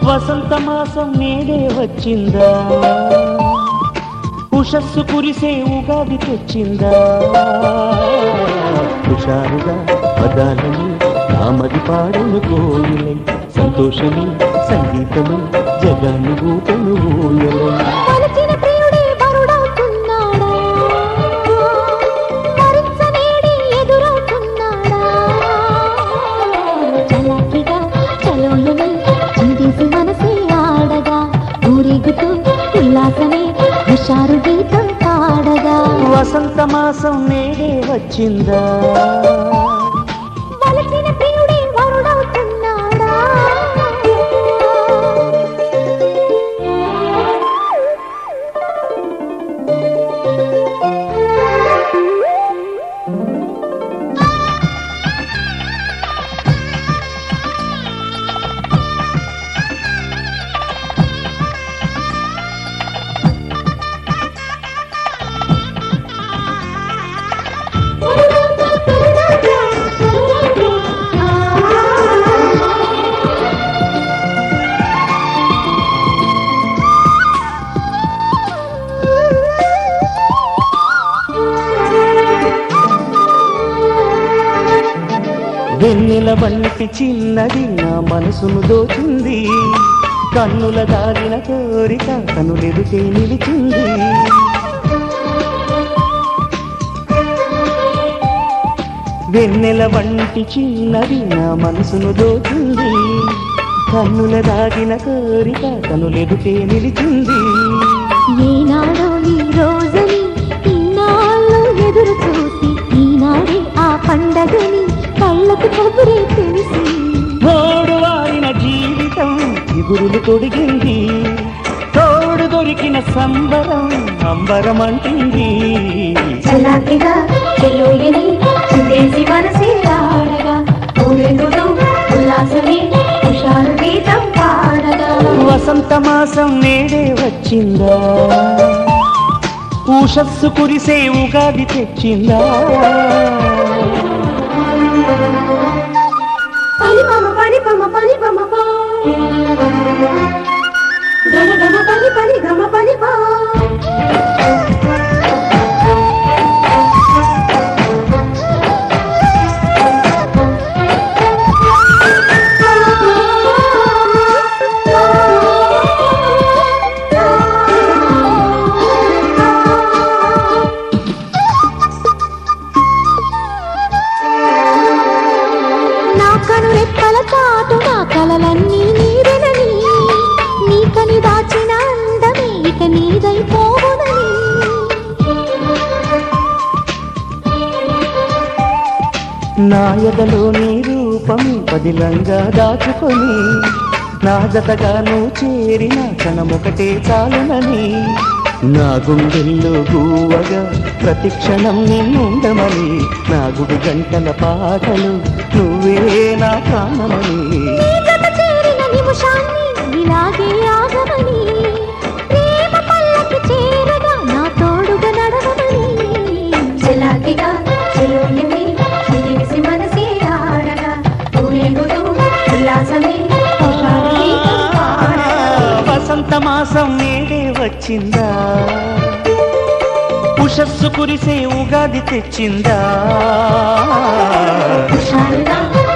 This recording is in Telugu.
వసంత మాసం నేడే వచ్చిందా ఉషస్సు కురిసే ఉగాది తెచ్చిందా హుషారుగా పదాలని నామది పాడను కోయిలై సంతోషమే సంగీతమే జగాన్ని ఊటను ఊయలై కొలిచిన ప్రియుడే వరుడవుతున్నాడా వరించనేడి ఎదురవుతున్నాడా చలాకిగా చలోయమై చిందేసి మనసే ఆడగా ఊరేగుతూ ఉల్లాసమే హుషారు గీతం పాడగా వసంత మాసం నేడే వచ్చిందా వలసిన ప్రియుడే వరుడవుతున్నాడా వెన్నెల వంటి చిన్నది నా మనసును దోచింది కన్నుల దాగిన కోరిక కనులెదుటే నిలిచింది వెన్నెల వంటి చిన్నది నా మనసును దోచింది కన్నుల దాగిన కోరిక కనులెదుటే నిలిచింది ఏనాడో ఈ రోజుని ఇన్నాళ్ళు ఎదురు చూసి ఈనాడే ఆ పండగని కళ్ళకు కబురే తెలిసి తోడు వారిన జీవితం చిగురులు తొడిగింది తోడు దొరికిన సంబరం అంబరం అంటుంది చలాకిగా చెలోయని చిందేసి మనసే ఆడగా ఊరేగుతూ ఉల్లాసమే హుషారు గీతం పాడగా వసంత మాసం నేడే వచ్చిందా ఊషస్సు కురిసే ఉగాది తెచ్చిందా పని పమ పని పమ పని పమ పా గమ గమ పని పని గమ పని పా నా కను రెప్పల చాటు నా కలలన్నీ నీరెనని నీ కని దాచిన అందమే ఇక నీదైపోవునని నా ఎదలో నీ రూపం పదిలంగా దాచుకొని నా జతగా నువ్వు చేరిన క్షణమొకటే చాలునని నా గుండెల్లో గువ్వగా ప్రతి క్షణం నిన్నుండమని నా గుడి గంటల పాటలు నువ్వే నా ప్రాణమని నీ జత చేరిన నిమిషాన్ని ఇలాగే ఆగమని ప్రేమ పల్లకి చేరగా నా తోడుగా నడవమని చెలాకిగా చెలోయమే చిలిసి మనసే ఆడగా ఊరేగుతూ ఉల్లాసమే హుషారు గీతం పాడగా. వసంత మాసం నేడే వచ్చిందా ఉషస్సు కురిసే ఉగాది తెచ్చిందా హుషారుగా